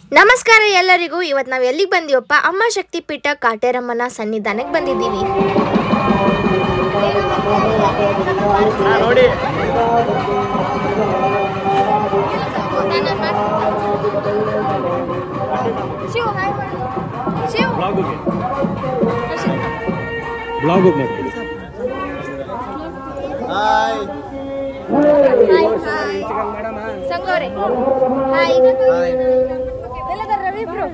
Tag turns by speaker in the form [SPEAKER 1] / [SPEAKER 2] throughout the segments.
[SPEAKER 1] ನಮಸ್ಕಾರ ಎಲ್ಲರಿಗೂ ಇವತ್ತು ನಾವು ಎಲ್ಲಿಗೆ ಬಂದೀವಪ್ಪ ಅಮ್ಮ ಶಕ್ತಿ ಪೀಠ ಕಾಟೇರಮ್ಮನ ಸನ್ನಿಧಾನಕ್ಕೆ ಬಂದಿದ್ದೀವಿ
[SPEAKER 2] ನೋಡಿ ಬ್ಲಾಗ್ ಹೋಗಿ ಬ್ಲಾಗ್ ಹೋಗಿ ಮಾಡ್ತೀವಿ
[SPEAKER 3] ಹಾಯ್
[SPEAKER 1] ಸಂಗೋರೆ ರವಿ ಬ್ರೋ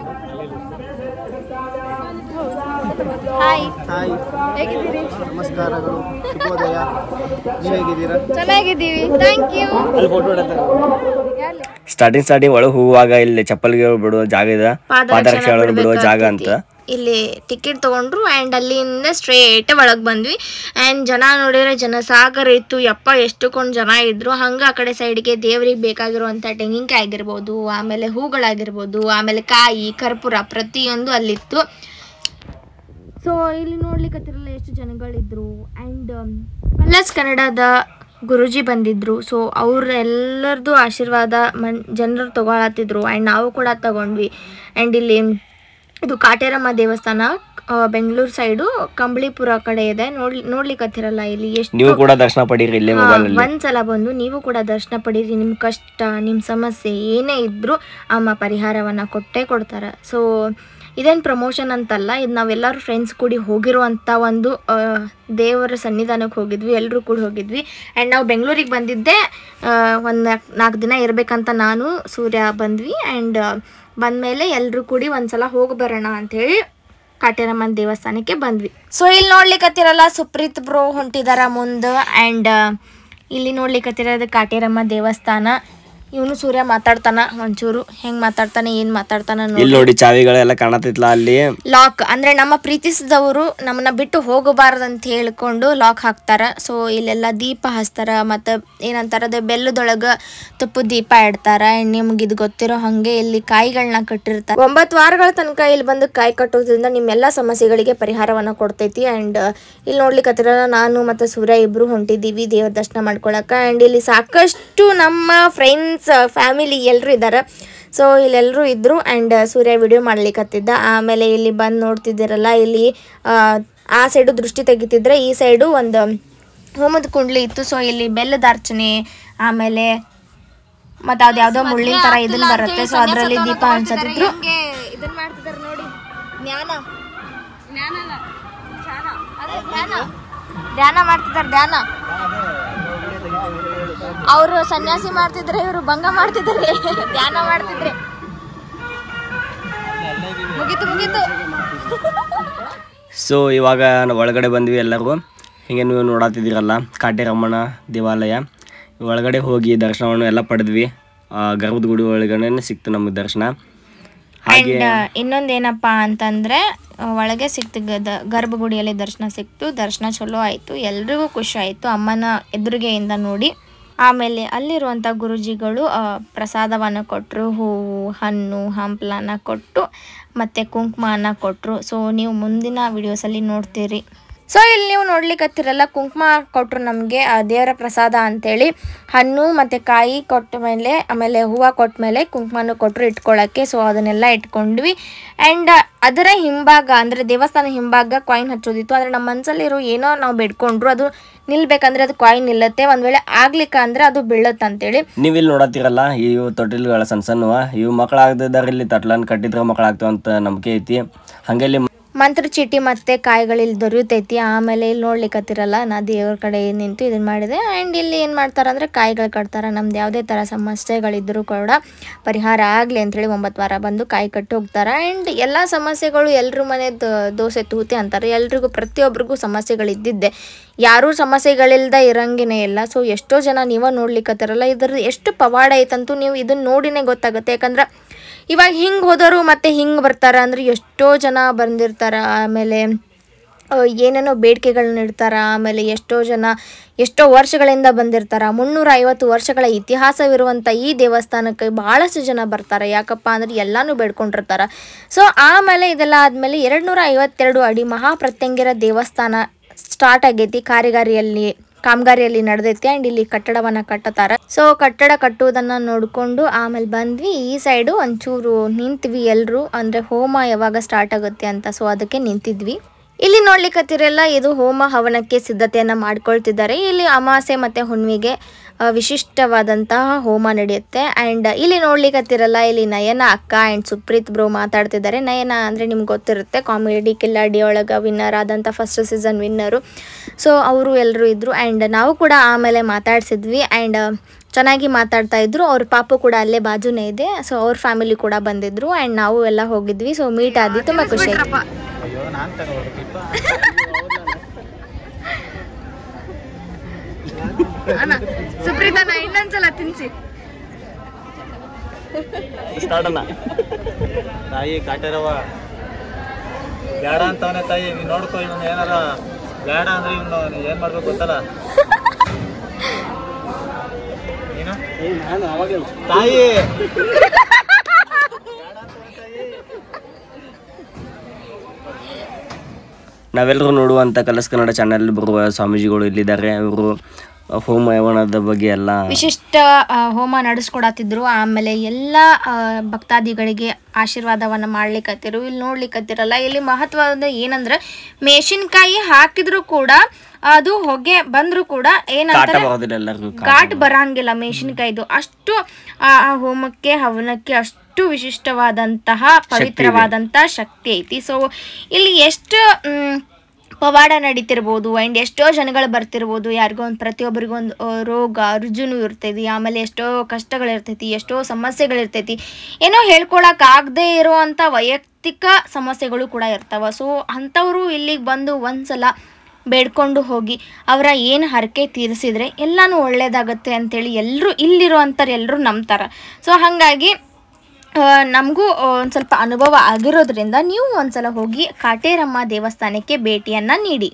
[SPEAKER 1] ಹಾಯ್
[SPEAKER 3] ಹಾಯ್
[SPEAKER 1] ಹೇಗಿದ್ದೀರಿ
[SPEAKER 3] ನಮಸ್ಕಾರಗಳು ಶುಭೋದಯ ನೀವು ಹೇಗಿದ್ದೀರಾ
[SPEAKER 1] ಚೆನ್ನಾಗಿದ್ದೀವಿ ಥ್ಯಾಂಕ್ ಯು
[SPEAKER 2] ಅಲ್ಲಿ ಫೋಟೋ ಹೊಡೆತಾರೆ
[SPEAKER 1] ಯಾರ್ಲಿ
[SPEAKER 4] ಸ್ಟಾರ್ಟಿಂಗ್ ಸ್ಟಾರ್ಟಿಂಗ್ ಒಳಗೆ ಹೋಗುವಾಗ ಇಲ್ಲಿ ಚಪ್ಪಲ್ಗೆ ಬಿಡುವ ಜಾಗ ಇದೆ ಪಾದರಕ್ಷೆ ಒಳಗೆ ಬಿಡುವ ಜಾಗ ಅಂತ
[SPEAKER 1] ಇಲ್ಲಿ ಟಿಕೆಟ್ ತಗೊಂಡ್ರು ಆ್ಯಂಡ್ ಅಲ್ಲಿಂದ ಸ್ಟ್ರೇಟ್ ಒಳಗೆ ಬಂದ್ವಿ ಆ್ಯಂಡ್ ಜನ ನೋಡಿದ್ರೆ ಜನಸಾಗರ ಇತ್ತು ಯಪ್ಪ ಎಷ್ಟುಕೊಂಡು ಜನ ಇದ್ರು ಹಂಗೆ ಆ ಕಡೆ ಸೈಡ್ಗೆ ದೇವ್ರಿಗೆ ಬೇಕಾಗಿರುವಂಥ ತೆಂಗಿನಕಾಯಿ ಆಗಿರ್ಬೋದು ಆಮೇಲೆ ಹೂಗಳಾಗಿರ್ಬೋದು ಆಮೇಲೆ ಕಾಯಿ ಕರ್ಪೂರ ಪ್ರತಿಯೊಂದು ಅಲ್ಲಿತ್ತು ಸೊ ಇಲ್ಲಿ ನೋಡ್ಲಿಕ್ಕತ್ತಿರಲ್ಲ ಎಷ್ಟು ಜನಗಳಿದ್ರು ಆ್ಯಂಡ್ ಕಲರ್ಸ್ ಕನ್ನಡದ ಗುರುಜಿ ಬಂದಿದ್ರು ಸೊ ಅವ್ರ ಎಲ್ಲರದು ಆಶೀರ್ವಾದ ಮನ್ ಜನರು ತಗೊಳತ್ತಿದ್ರು ಆ್ಯಂಡ್ ನಾವು ಕೂಡ ತಗೊಂಡ್ವಿ ಆ್ಯಂಡ್ ಇಲ್ಲಿ ಇದು ಕಾಟೇರಮ್ಮ ದೇವಸ್ಥಾನ ಬೆಂಗಳೂರು ಸೈಡು ಕಂಬಳಿಪುರ ಕಡೆ ಇದೆ ನೋಡ್ಲಿ ನೋಡ್ಲಿಕ್ಕತ್ತಿರಲ್ಲ ಇಲ್ಲಿ ಎಷ್ಟು
[SPEAKER 4] ನೀವು ಕೂಡ ದರ್ಶನ ಪಡೀರಿ ಇಲ್ಲೇ
[SPEAKER 1] ಹಾ,
[SPEAKER 4] ಮೊಬೈಲ್ ಅಲ್ಲಿ
[SPEAKER 1] ಒಂದ್ಸಲ ಬಂದು ನೀವು ಕೂಡ ದರ್ಶನ ಪಡೀರಿ ನಿಮ್ಮ ಕಷ್ಟ ನಿಮ್ಮ ಸಮಸ್ಯೆ ಏನೇ ಇದ್ರೂ ಅಮ್ಮ ಪರಿಹಾರವನ್ನು ಕೊಟ್ಟೇ ಕೊಡ್ತಾರೆ ಸೊ ಇದೇನು ಪ್ರಮೋಷನ್ ಅಂತಲ್ಲ ಇದು ನಾವೆಲ್ಲರೂ ಫ್ರೆಂಡ್ಸ್ ಕೂಡಿ ಹೋಗಿರುವಂಥ ಒಂದು ಆ, ದೇವರ ಸನ್ನಿಧಾನಕ್ಕೆ ಹೋಗಿದ್ವಿ ಎಲ್ಲರೂ ಕೂಡ ಹೋಗಿದ್ವಿ ಆ್ಯಂಡ್ ನಾವು ಬೆಂಗಳೂರಿಗೆ ಬಂದಿದ್ದೆ ಒಂದು ನಾಲ್ಕು ದಿನ ಇರಬೇಕಂತ ನಾನು ಸೂರ್ಯ ಬಂದ್ವಿ ಆ್ಯಂಡ್ ಬಂದಮೇಲೆ ಎಲ್ಲರೂ ಕೂಡಿ ಒಂದ್ಸಲ ಹೋಗಿ ಬರೋಣ ಅಂಥೇಳಿ ಕಾಟೇರಮ್ಮನ ದೇವಸ್ಥಾನಕ್ಕೆ ಬಂದ್ವಿ ಸೊ ಇಲ್ಲಿ ನೋಡ್ಲಿಕ್ಕತ್ತಿರಲ್ಲ ಸುಪ್ರೀತ್ ಬ್ರೋ ಹೊಂಟಿದಾರ ಮುಂದೆ ಆ್ಯಂಡ್ ಇಲ್ಲಿ ನೋಡ್ಲಿಕ್ಕತ್ತಿರೋದು ಕಾಟೇರಮ್ಮ ದೇವಸ್ಥಾನ ಇವನು ಸೂರ್ಯ ಮಾತಾಡ್ತಾನ ಒಂಚೂರು ಹೆಂಗ್ ಮಾತಾಡ್ತಾನೆ ಏನ್ ಮಾತಾಡ್ತಾನ ನೋಡಿ
[SPEAKER 4] ಇಲ್ಲಿ ನೋಡಿ ಚಾವಿಗಳೆಲ್ಲ ಕಾಣತಿತ್ಲ ಅಲ್ಲಿ
[SPEAKER 1] ಲಾಕ್ ಅಂದ್ರೆ ನಮ್ಮ ಪ್ರೀತಿಸಿದವರು ನಮ್ಮನ್ನ ಬಿಟ್ಟು ಹೋಗಬಾರ್ದಂತ ಹೇಳ್ಕೊಂಡು ಲಾಕ್ ಹಾಕ್ತಾರ ಸೊ ಇಲ್ಲೆಲ್ಲ ದೀಪ ಹಚ್ತಾರ ಮತ್ತು ಏನಂತಾರದ ಬೆಲ್ಲದೊಳಗ ತುಪ್ಪದ ದೀಪ ಇಡ್ತಾರ ನಿಮ್ಗೆ ಇದು ಗೊತ್ತಿರೋ ಹಂಗೆ ಇಲ್ಲಿ ಕಾಯಿಗಳನ್ನ ಕಟ್ಟಿರ್ತಾರೆ ಒಂಬತ್ತು ವಾರಗಳ ತನಕ ಇಲ್ಲಿ ಬಂದು ಕಾಯಿ ಕಟ್ಟೋದ್ರಿಂದ ನಿಮ್ಮೆಲ್ಲ ಸಮಸ್ಯೆಗಳಿಗೆ ಪರಿಹಾರವನ್ನ ಕೊಡ್ತೈತಿ ಆ್ಯಂಡ್ ಇಲ್ಲಿ ನೋಡ್ಲಿಕ್ಕತ್ತಿರ ನಾನು ಮತ್ತು ಸೂರ್ಯ ಇಬ್ರು ಹೊಂಟಿದ್ದೀವಿ ದೇವ್ರ ದರ್ಶನ ಮಾಡ್ಕೊಳಕ ಆ್ಯಂಡ್ ಇಲ್ಲಿ ಸಾಕಷ್ಟು ನಮ್ಮ ಫ್ರೆಂಡ್ಸ್ ಫ್ಯಾಮಿಲಿ ಎಲ್ಲರೂ ಇದ್ದಾರೆ ಸೊ ಇಲ್ಲೆಲ್ಲರೂ ಇದ್ದರು ಆ್ಯಂಡ್ ಸೂರ್ಯ ವಿಡಿಯೋ ಮಾಡ್ಲಿಕ್ಕತ್ತಿದ್ದ ಆಮೇಲೆ ಇಲ್ಲಿ ಬಂದು ನೋಡ್ತಿದ್ದೀರಲ್ಲ ಇಲ್ಲಿ ಆ, ಆ ಸೈಡು ದೃಷ್ಟಿ ತೆಗಿತಿದ್ರೆ ಈ ಸೈಡು ಒಂದು ಹೋಮದ ಕುಂಡ್ಲಿ ಇತ್ತು ಸೊ ಇಲ್ಲಿ ಬೆಲ್ಲದ ಅರ್ಚನೆ ಆಮೇಲೆ ಮತ್ತೆ ಅದ್ ಯಾವ್ದೋ ಮುಳ್ಳಿನ ತರ ಇದನ್ನ ಬರುತ್ತೆ ಸೊ ಅದರಲ್ಲಿ ದೀಪ ಹಂಚತಿದ್ರು ಇದನ್ನ ಮಾಡ್ತಿದಾರೆ ನೋಡಿ ಜ್ಞಾನ ಅದೇ ಧ್ಯಾನ ಧ್ಯಾನ ಮಾಡ್ತಿದ್ದಾರೆ ಧ್ಯಾನ ಅವರು ಸನ್ಯಾಸಿ ಮಾಡ್ತಿದ್ರೆ ಇವರು ಭಂಗ ಮಾಡ್ತಿದ್ದಾರೆ ಧ್ಯಾನ ಮಾಡ್ತಿದ್ರೆ ಮುಗೀತು ಮುಗೀತು
[SPEAKER 4] ಸೊ ಇವಾಗ ನಾವು ಒಳಗಡೆ ಬಂದ್ವಿ ಎಲ್ಲರೂ ಹಿಂಗೆ ನೀವು ನೋಡತ್ತಿದ್ದೀರಲ್ಲ ಕಾಟೇರಮ್ಮನ ದೇವಾಲಯ ಒಳಗಡೆ ಹೋಗಿ ದರ್ಶನವನ್ನು ಎಲ್ಲ ಪಡೆದ್ವಿ ಆ, ಗರ್ಭದ ಗುಡಿ ಒಳಗಡೆ ಸಿಕ್ತು ನಮಗೆ ದರ್ಶನ ಹಾಗೆ
[SPEAKER 1] ಅಂಡ್ ಇನ್ನೊಂದೇನಪ್ಪ ಅಂತಂದ್ರೆ ಆ, ಒಳಗೆ ಸಿಕ್ತು ಗದ ಗರ್ಭಗುಡಿಯಲ್ಲಿ ದರ್ಶನ ಸಿಕ್ತು ದರ್ಶನ ಚಲೋ ಆಯಿತು ಎಲ್ರಿಗೂ ಖುಷಿ ಆಯಿತು ಅಮ್ಮನ ಎದುರಿಗೆಯಿಂದ ನೋಡಿ ಆಮೇಲೆ ಅಲ್ಲಿರುವಂಥ ಗುರುಜಿಗಳು ಆ, ಪ್ರಸಾದವನ್ನು ಕೊಟ್ಟರು ಹೂವು ಹಣ್ಣು ಹಂಪ್ಲನ ಕೊಟ್ಟು ಮತ್ತು ಕುಂಕುಮನ ಕೊಟ್ಟರು ಸೊ ನೀವು ಮುಂದಿನ ವಿಡಿಯೋಸಲ್ಲಿ ನೋಡ್ತೀರಿ ಸೊ ಇಲ್ಲಿ ನೀವು ನೋಡ್ಲಿಕ್ಕತ್ತಿರಲ್ಲ ಕುಂಕುಮ ಕೊಟ್ಟರು ನಮಗೆ ದೇವರ ಪ್ರಸಾದ ಅಂತೇಳಿ ಹಣ್ಣು ಮತ್ತು ಕಾಯಿ ಕೊಟ್ಟ ಮೇಲೆ ಆಮೇಲೆ ಹೂವು ಕೊಟ್ಟ ಮೇಲೆ ಕುಂಕುಮನೂ ಕೊಟ್ಟರು ಇಟ್ಕೊಳ್ಳೋಕ್ಕೆ ಸೊ ಅದನ್ನೆಲ್ಲ ಇಟ್ಕೊಂಡ್ವಿ ಆ್ಯಂಡ್ ಅದರ ಹಿಂಭಾಗ ಅಂದರೆ ದೇವಸ್ಥಾನ ಹಿಂಭಾಗ ಕಾಯಿನ್ ಹಚ್ಚೋದಿತ್ತು ಅಂದರೆ ನಮ್ಮ ಮನಸ್ಸಲ್ಲಿರೋ ಏನೋ ನಾವು ಬೇಡ್ಕೊಂಡ್ರು ಅದು ನಿಲ್ಬೇಕಂದ್ರೆ ಅದು ಕಾಯಿನ್ ನಿಲ್ಲತ್ತೆ ಒಂದು ವೇಳೆ ಆಗ್ಲಿಕ್ಕ ಅಂದರೆ ಅದು ಬೀಳುತ್ತೆ ಅಂತೇಳಿ
[SPEAKER 4] ನೀವು ಇಲ್ಲಿ ನೋಡತ್ತಿರಲ್ಲ ಇವು ತೊಟ್ಟಿಲ್ಗಳ ಸಣ್ಣ ಸಣ್ಣವ ಇವು ಮಕ್ಕಳಾಗದಿದ್ದಾರೆ ಇಲ್ಲಿ ತಟ್ಲನ್ ಕಟ್ಟಿದ್ರೆ ಮಕ್ಕಳಾಗ್ತಾವ ಅಂತ ನಂಬಿಕೆ ಐತಿ ಹಂಗೆ ಇಲ್ಲಿ
[SPEAKER 1] ಮಂತ್ರ ಚೀಟಿ ಮತ್ತೆ ಕಾಯಿಗಳು ಇಲ್ಲಿ ದೊರೆಯುತ್ತೈತಿ ಆಮೇಲೆ ಇಲ್ಲಿ ನೋಡ್ಲಿಕ್ಕತ್ತಿರಲ್ಲ ನಾ ದೇವ್ರ ಕಡೆ ನಿಂತು ಇದನ್ನ ಮಾಡಿದೆ ಆ್ಯಂಡ್ ಇಲ್ಲಿ ಏನು ಮಾಡ್ತಾರೆ ಅಂದರೆ ಕಾಯಿಗಳು ಕಟ್ತಾರೆ ನಮ್ದು ಯಾವುದೇ ಥರ ಸಮಸ್ಯೆಗಳಿದ್ದರೂ ಕೂಡ ಪರಿಹಾರ ಆಗಲಿ ಅಂಥೇಳಿ ಒಂಬತ್ತು ವಾರ ಬಂದು ಕಾಯಿ ಕಟ್ಟಿ ಹೋಗ್ತಾರೆ ಆ್ಯಂಡ್ ಎಲ್ಲ ಸಮಸ್ಯೆಗಳು ಎಲ್ಲರ ಮನೆ ದೋಸೆ ತೂತೆ ಅಂತಾರೆ ಎಲ್ರಿಗೂ ಪ್ರತಿಯೊಬ್ಬರಿಗೂ ಸಮಸ್ಯೆಗಳಿದ್ದಿದ್ದೆ ಯಾರೂ ಸಮಸ್ಯೆಗಳಿಲ್ದ ಇರಂಗೇನೆ ಇಲ್ಲ ಸೊ ಎಷ್ಟೋ ಜನ ನೀವ ನೋಡ್ಲಿಕ್ಕತ್ತಿರಲ್ಲ ಇದ್ರ ಎಷ್ಟು ಪವಾಡ ಐತಂತೂ ನೀವು ಇದನ್ನ ನೋಡಿನೇ ಗೊತ್ತಾಗುತ್ತೆ ಯಾಕಂದ್ರೆ ಇವಾಗ ಹಿಂಗೆ ಹೋದವರು ಮತ್ತೆ ಹಿಂಗೆ ಬರ್ತಾರ ಅಂದ್ರೆ ಎಷ್ಟೋ ಜನ ಬಂದಿರ್ತಾರ ಆಮೇಲೆ ಆ, ಏನೇನೋ ಬೇಡಿಕೆಗಳನ್ನ ಇಡ್ತಾರ ಆಮೇಲೆ ಎಷ್ಟೋ ಜನ ಎಷ್ಟೋ ವರ್ಷಗಳಿಂದ ಬಂದಿರ್ತಾರ ಮುನ್ನೂರ ಐವತ್ತು ವರ್ಷಗಳ ಇತಿಹಾಸವಿರುವಂಥ ಈ ದೇವಸ್ಥಾನಕ್ಕೆ ಭಾಳಷ್ಟು ಜನ ಬರ್ತಾರೆ ಯಾಕಪ್ಪ ಅಂದ್ರೆ ಎಲ್ಲಾನು ಬೇಡ್ಕೊಂಡಿರ್ತಾರ ಸೊ ಆಮೇಲೆ ಇದೆಲ್ಲ ಆದಮೇಲೆ ಎರಡು ನೂರ ಐವತ್ತೆರಡು ಅಡಿ ಮಹಾಪ್ರತ್ಯಂಗಿರ ದೇವಸ್ಥಾನ ಸ್ಟಾರ್ಟ್ ಆಗೈತಿ ಕಾರಿಗಾರಿಯಲ್ಲಿ ಕಾಮಗಾರಿಯಲ್ಲಿ ನಡೆದೈತಿ ಆ್ಯಂಡ್ ಇಲ್ಲಿ ಕಟ್ಟಡವನ್ನ ಕಟ್ಟತಾರ ಸೊ ಕಟ್ಟಡ ಕಟ್ಟುವುದನ್ನ ನೋಡ್ಕೊಂಡು ಆಮೇಲೆ ಬಂದ್ವಿ ಈ ಸೈಡು ಒಂಚೂರು ನಿಂತ್ವಿ ಎಲ್ರು ಅಂದ್ರೆ ಹೋಮ ಯಾವಾಗ ಸ್ಟಾರ್ಟ್ ಆಗುತ್ತೆ ಅಂತ ಸೊ ಅದಕ್ಕೆ ನಿಂತಿದ್ವಿ ಇಲ್ಲಿ ನೋಡ್ಲಿಕ್ಕತ್ತಿರಲ್ಲ ಇದು ಹೋಮ ಹವನಕ್ಕೆ ಸಿದ್ಧತೆಯನ್ನ ಮಾಡ್ಕೊಳ್ತಿದ್ದಾರೆ ಇಲ್ಲಿ ಅಮಾಸೆ ಮತ್ತೆ ಹುಣ್ಣಿಮೆಗೆ ಆ, ವಿಶಿಷ್ಟವಾದಂತಹ ಹೋಮ ನಡೆಯುತ್ತೆ ಆ್ಯಂಡ್ ಇಲ್ಲಿ ನೋಡ್ಲಿಕ್ಕತ್ತಿರಲ್ಲ ಇಲ್ಲಿ ನಯನ ಅಕ್ಕ ಆ್ಯಂಡ್ ಸುಪ್ರೀತ್ ಬ್ರೋ ಮಾತಾಡ್ತಿದ್ದಾರೆ ನಯನ ಅಂದರೆ ನಿಮ್ಗೆ ಗೊತ್ತಿರುತ್ತೆ ಕಾಮಿಡಿ ಕಿಲ್ಲಾಡಿ ಒಳಗೆ ವಿನ್ನರ್ ಆದಂಥ ಫಸ್ಟ್ ಸೀಸನ್ ವಿನ್ನರು ಸೊ ಅವರು ಎಲ್ಲರೂ ಇದ್ದರು ಆ್ಯಂಡ್ ನಾವು ಕೂಡ ಆಮೇಲೆ ಮಾತಾಡ್ಸಿದ್ವಿ ಆ್ಯಂಡ್ ಚೆನ್ನಾಗಿ ಮಾತಾಡ್ತಾ ಇದ್ರು ಅವ್ರ ಪಾಪು ಕೂಡ ಅಲ್ಲೇ ಬಾಜುನೇ ಇದೆ ಸೊ ಅವ್ರ ಫ್ಯಾಮಿಲಿ ಕೂಡ ಬಂದಿದ್ರು ಆ್ಯಂಡ್ ನಾವು ಎಲ್ಲ ಹೋಗಿದ್ವಿ ಸೊ ಮೀಟ್ ಆದ್ವಿ ತುಂಬ ಖುಷಿ ಆಯ್ತು
[SPEAKER 3] ಅಯ್ಯೋ ನಾನು ತಗೋಬೇಕಿಪ್ಪ
[SPEAKER 1] ಸುಪ್ರೀತನ ಇನ್ನೊಂದ್ಸಲ ತಿನ್ಸಿ
[SPEAKER 2] ಸ್ಟಾರ್ಟ್ ಅಲ್ಲ
[SPEAKER 3] ತಾಯಿ ಕಾಟೇರವ ಬೇಡ ಅಂತವನೇ ತಾಯಿ ನೀನ್ ನೋಡ್ಕೊ ಇವನು ಏನಾರ ಬೇಡ ಅಂದ್ರೆ ಇವನು ಏನ್ ಮಾಡ್ಬೇಕು ಗೊತ್ತಲ್ಲ ನೀನು
[SPEAKER 2] ಏ ನಾನು ಅವಾಗೇ
[SPEAKER 3] ತಾಯಿ
[SPEAKER 4] ನಾವೆಲ್ಲರೂ ನೋಡುವಂಥ ಕಲಸ್ ಕನ್ನಡ ಚಾನೆಲ್ ಬರುವ ಸ್ವಾಮೀಜಿಗಳು ಇಲ್ಲಿದ್ದಾರೆ ಇವರು ಹೋಮ ಯವನದ ಬಗ್ಗೆ ಎಲ್ಲ
[SPEAKER 1] ವಿಶಿಷ್ಟ ಆ, ಹೋಮ ನಡೆಸ್ಕೊಡತ್ತಿದ್ರು ಆಮೇಲೆ ಎಲ್ಲ ಆ, ಭಕ್ತಾದಿಗಳಿಗೆ ಆಶೀರ್ವಾದವನ್ನ ಮಾಡ್ಲಿಕ್ಕತ್ತಿರು ಇಲ್ಲಿ ನೋಡ್ಲಿಕ್ಕತ್ತಿರಲ್ಲ ಇಲ್ಲಿ ಮಹತ್ವದ ಏನಂದ್ರೆ ಮೆಣಸಿನ್ಕಾಯಿ ಹಾಕಿದ್ರು ಕೂಡ ಅದು ಹೊಗೆ ಬಂದ್ರು ಕೂಡ
[SPEAKER 4] ಕಾಟ
[SPEAKER 1] ಏನಂತಾರೆ
[SPEAKER 4] ಬರೋದಿಲ್ಲ ಎಲ್ಲರಿಗೂ
[SPEAKER 1] ಘಾಟ್ ಬರಂಗಿಲ್ಲ ಮೆಣಸಿನಕಾಯಿದು ಅಷ್ಟು ಆ ಆ ಹೋಮಕ್ಕೆ ಹವನಕ್ಕೆ ಅಷ್ಟು ವಿಶಿಷ್ಟವಾದಂತಹ ಪವಿತ್ರವಾದಂತಹ ಶಕ್ತಿ ಐತಿ ಸೊ ಇಲ್ಲಿ ಎಷ್ಟು ಮ್, ಪವಾಡ ನಡೀತಿರ್ಬೋದು ಆ್ಯಂಡ್ ಎಷ್ಟೋ ಜನಗಳು ಬರ್ತಿರ್ಬೋದು ಯಾರಿಗೋ ಒಂದು ಪ್ರತಿಯೊಬ್ಬರಿಗೂ ಒಂದು ಆ, ರೋಗ ರುಜುನು ಇರ್ತೈತಿ ಆಮೇಲೆ ಎಷ್ಟೋ ಕಷ್ಟಗಳಿರ್ತೈತಿ ಎಷ್ಟೋ ಸಮಸ್ಯೆಗಳಿರ್ತೈತಿ ಏನೋ ಹೇಳ್ಕೊಳಕ್ ಆಗದೆ ಇರೋವಂಥ ವೈಯಕ್ತಿಕ ಸಮಸ್ಯೆಗಳು ಕೂಡ ಇರ್ತಾವ ಸೊ ಅಂಥವರು ಇಲ್ಲಿಗೆ ಬಂದು ಒಂದ್ಸಲ ಬೇಡ್ಕೊಂಡು ಹೋಗಿ ಅವರ ಏನು ಹರಕೆ ತೀರಿಸಿದ್ರೆ ಎಲ್ಲನೂ ಒಳ್ಳೇದಾಗತ್ತೆ ಅಂತೇಳಿ ಎಲ್ಲರೂ ಇಲ್ಲಿರುವಂಥವ್ರು ಎಲ್ಲರೂ ನಂಬ್ತಾರೆ ಸೊ ಹಾಗಾಗಿ ನಮಗೂ ಒಂದು ಸ್ವಲ್ಪ ಅನುಭವ ಆಗಿರೋದ್ರಿಂದ ನೀವು ಒಂದ್ಸಲ ಹೋಗಿ ಕಾಟೇರಮ್ಮ ದೇವಸ್ಥಾನಕ್ಕೆ ಭೇಟಿಯನ್ನು ನೀಡಿ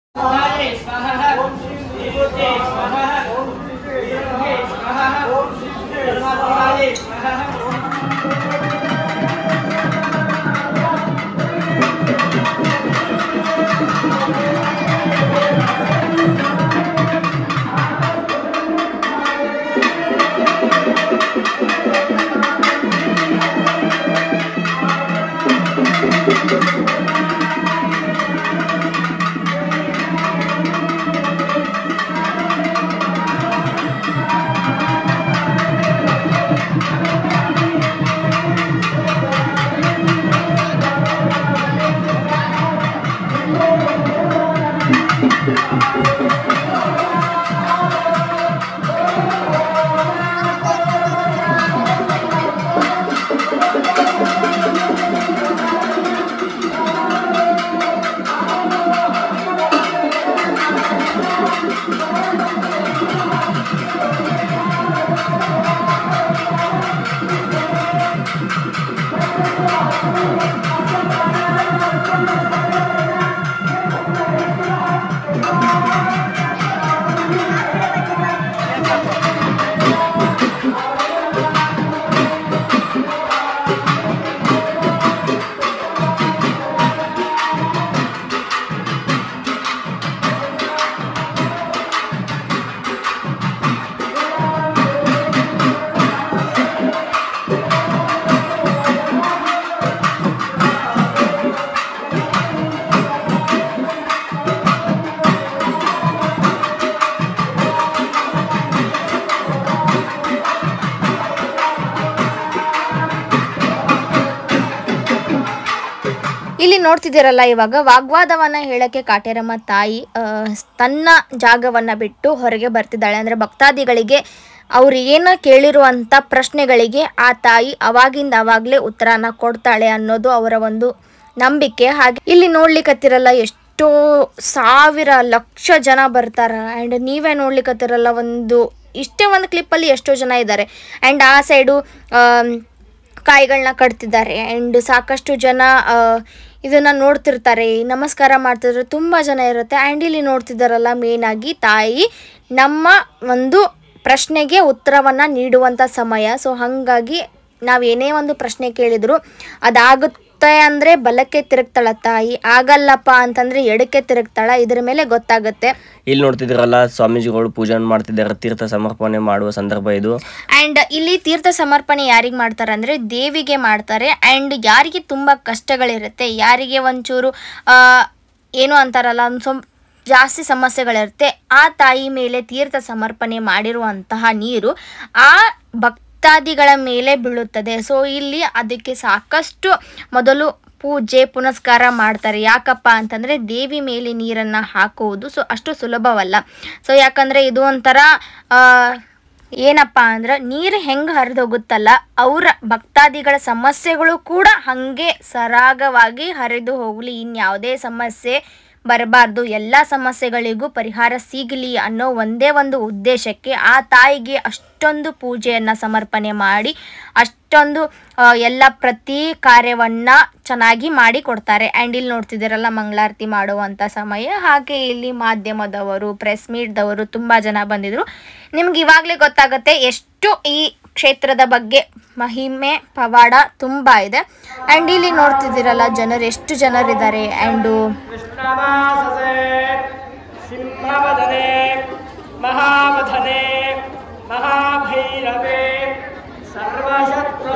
[SPEAKER 1] ಇಲ್ಲಿ ನೋಡ್ತಿದ್ದೀರಲ್ಲ ಇವಾಗ ವಾಗ್ವಾದವನ್ನ ಹೇಳಕ್ಕೆ ಕಾಟೇರಮ್ಮ ತಾಯಿ ಆ, ತನ್ನ ಜಾಗವನ್ನ ಬಿಟ್ಟು ಹೊರಗೆ ಬರ್ತಿದ್ದಾಳೆ ಅಂದ್ರೆ ಭಕ್ತಾದಿಗಳಿಗೆ ಅವ್ರು ಏನು ಕೇಳಿರುವಂಥ ಪ್ರಶ್ನೆಗಳಿಗೆ ಆ ತಾಯಿ ಅವಾಗಿಂದ ಅವಾಗಲೇ ಉತ್ತರನ ಕೊಡ್ತಾಳೆ ಅನ್ನೋದು ಅವರ ಒಂದು ನಂಬಿಕೆ ಹಾಗೆ ಇಲ್ಲಿ ನೋಡ್ಲಿಕ್ಕತ್ತಿರಲ್ಲ ಎಷ್ಟೋ ಸಾವಿರ ಲಕ್ಷ ಜನ ಬರ್ತಾರ ಆ್ಯಂಡ್ ನೀವೇ ನೋಡ್ಲಿಕ್ಕತ್ತಿರಲ್ಲ ಒಂದು ಇಷ್ಟೇ ಒಂದು ಕ್ಲಿಪ್ಪಲ್ಲಿ ಎಷ್ಟೋ ಜನ ಇದ್ದಾರೆ ಆ್ಯಂಡ್ ಆ ಸೈಡು ಕಾಯಿಗಳನ್ನ ಕಟ್ತಿದ್ದಾರೆ ಆ್ಯಂಡ್ ಸಾಕಷ್ಟು ಜನ ಆ, ಇದನ್ನ ನೋಡ್ತಿರ್ತಾರೆ ನಮಸ್ಕಾರ ಮಾಡ್ತಿದ್ರೆ ತುಂಬ ಜನ ಇರುತ್ತೆ ಆ್ಯಂಡ್ ಇಲ್ಲಿ ನೋಡ್ತಿದ್ದಾರಲ್ಲ ಮೇನ್ ಆಗಿ ತಾಯಿ ನಮ್ಮ ಒಂದು ಪ್ರಶ್ನೆಗೆ ಉತ್ತರವನ್ನು ನೀಡುವಂಥ ಸಮಯ ಸೊ ಹಾಗಾಗಿ ನಾವು ಏನೇ ಒಂದು ಪ್ರಶ್ನೆ ಕೇಳಿದ್ರು ಅದಾಗುತ್ತೆ ಹೋಗ್ತಾ ಅಂದ್ರೆ ಬಲಕ್ಕೆ ತಿರುಗ್ತಾಳ ತಾಯಿ ಆಗಲ್ಲಪ್ಪ ಅಂತಂದ್ರೆ ಎಡಕ್ಕೆ ತಿರುಗ್ತಾಳ ಇದ್ರ ಮೇಲೆ ಗೊತ್ತಾಗುತ್ತೆ
[SPEAKER 4] ಇಲ್ಲಿ ನೋಡ್ತಿದ್ದೀರಲ್ಲ ಸ್ವಾಮೀಜಿಗಳು ಪೂಜೆ ಮಾಡ್ತಿದ್ದಾರೆ ತೀರ್ಥ ಸಮರ್ಪಣೆ ಮಾಡುವ ಸಂದರ್ಭ ಇದು
[SPEAKER 1] ಅಂಡ್ ಇಲ್ಲಿ ತೀರ್ಥ ಸಮರ್ಪಣೆ ಯಾರಿಗೆ ಮಾಡ್ತಾರೆ ಅಂದ್ರೆ ದೇವಿಗೆ ಮಾಡ್ತಾರೆ ಅಂಡ್ ಯಾರಿಗೆ ತುಂಬಾ ಕಷ್ಟಗಳಿರುತ್ತೆ ಯಾರಿಗೆ ಒಂಚೂರು ಆ, ಏನು ಅಂತಾರಲ್ಲ ಒಂದು ಸ್ವಲ್ಪ ಜಾಸ್ತಿ ಸಮಸ್ಯೆಗಳಿರುತ್ತೆ ಆ ತಾಯಿ ಮೇಲೆ ತೀರ್ಥ ಸಮರ್ಪಣೆ ಮಾಡಿರುವಂತಹ ನೀರು ಆ ಭಕ್ತಾದಿಗಳ ಮೇಲೆ ಬೀಳುತ್ತದೆ ಸೊ ಇಲ್ಲಿ ಅದಕ್ಕೆ ಸಾಕಷ್ಟು ಮೊದಲು ಪೂಜೆ ಪುನಸ್ಕಾರ ಮಾಡ್ತಾರೆ ಯಾಕಪ್ಪ ಅಂತಂದರೆ ದೇವಿ ಮೇಲೆ ನೀರನ್ನು ಹಾಕುವುದು ಸೊ ಅಷ್ಟು ಸುಲಭವಲ್ಲ ಸೊ ಯಾಕಂದರೆ ಇದು ಒಂಥರ ಆ, ಏನಪ್ಪ ಅಂದ್ರೆ ನೀರು ಹೆಂಗೆ ಹರಿದೋಗುತ್ತಲ್ಲ ಅವರ ಭಕ್ತಾದಿಗಳ ಸಮಸ್ಯೆಗಳು ಕೂಡ ಹಾಗೆ ಸರಾಗವಾಗಿ ಹರಿದು ಹೋಗಲಿ ಇನ್ಯಾವುದೇ ಸಮಸ್ಯೆ ಬರಬಾರ್ದು ಎಲ್ಲ ಸಮಸ್ಯೆಗಳಿಗೂ ಪರಿಹಾರ ಸಿಗಲಿ ಅನ್ನೋ ಒಂದೇ ಒಂದು ಉದ್ದೇಶಕ್ಕೆ ಆ ತಾಯಿಗೆ ಅಷ್ಟೊಂದು ಪೂಜೆಯನ್ನು ಸಮರ್ಪಣೆ ಮಾಡಿ ಅಷ್ಟೊಂದು ಆ, ಎಲ್ಲ ಪ್ರತಿ ಕಾರ್ಯವನ್ನು ಚೆನ್ನಾಗಿ ಮಾಡಿ ಕೊಡ್ತಾರೆ ಆ್ಯಂಡ್ ಇಲ್ಲಿ ನೋಡ್ತಿದ್ದೀರಲ್ಲ ಮಂಗಳಾರತಿ ಮಾಡುವಂಥ ಸಮಯ ಹಾಗೆ ಇಲ್ಲಿ ಮಾಧ್ಯಮದವರು ಪ್ರೆಸ್ ಮೀಟ್ದವರು ತುಂಬ ಜನ ಬಂದಿದ್ರು ನಿಮ್ಗೆ ಇವಾಗಲೇ ಗೊತ್ತಾಗುತ್ತೆ ಎಷ್ಟು ಈ ಕ್ಷೇತ್ರದ ಬಗ್ಗೆ ಮಹಿಮೆ ಪವಾಡ ತುಂಬ ಇದೆ ಆ್ಯಂಡ್ ಇಲ್ಲಿ ನೋಡ್ತಿದ್ದೀರಲ್ಲ ಜನರು ಎಷ್ಟು ಜನರಿದ್ದಾರೆ ಆ್ಯಂಡು
[SPEAKER 2] ಕೃಷ್ಣವಾಸಸೆ ಸಿಂಹವದನೆ ಮಹಾವಧನೆ ಮಹಾಭೈರವೆ ಸರ್ವಶತ್ರು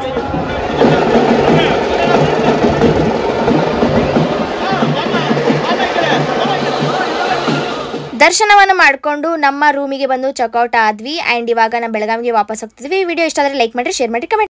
[SPEAKER 1] ದರ್ಶನವನ್ನು ಮಾಡಿಕೊಂಡು ನಮ್ಮ ರೂಮಿಗೆ ಬಂದು ಚೆಕ್ಔಟ್ ಆದ್ವಿ ಆ್ಯಂಡ್ ಇವಾಗ ನಾವು ಬೆಳಗಾವಿಗೆ ವಾಪಸ್ ಹೋಗ್ತಿದ್ವಿ ವಿಡಿಯೋ ಇಷ್ಟ ಆದರೆ ಲೈಕ್ ಮಾಡಿರಿ ಶೇರ್ ಮಾಡಿ ಕಮೆಂಟ್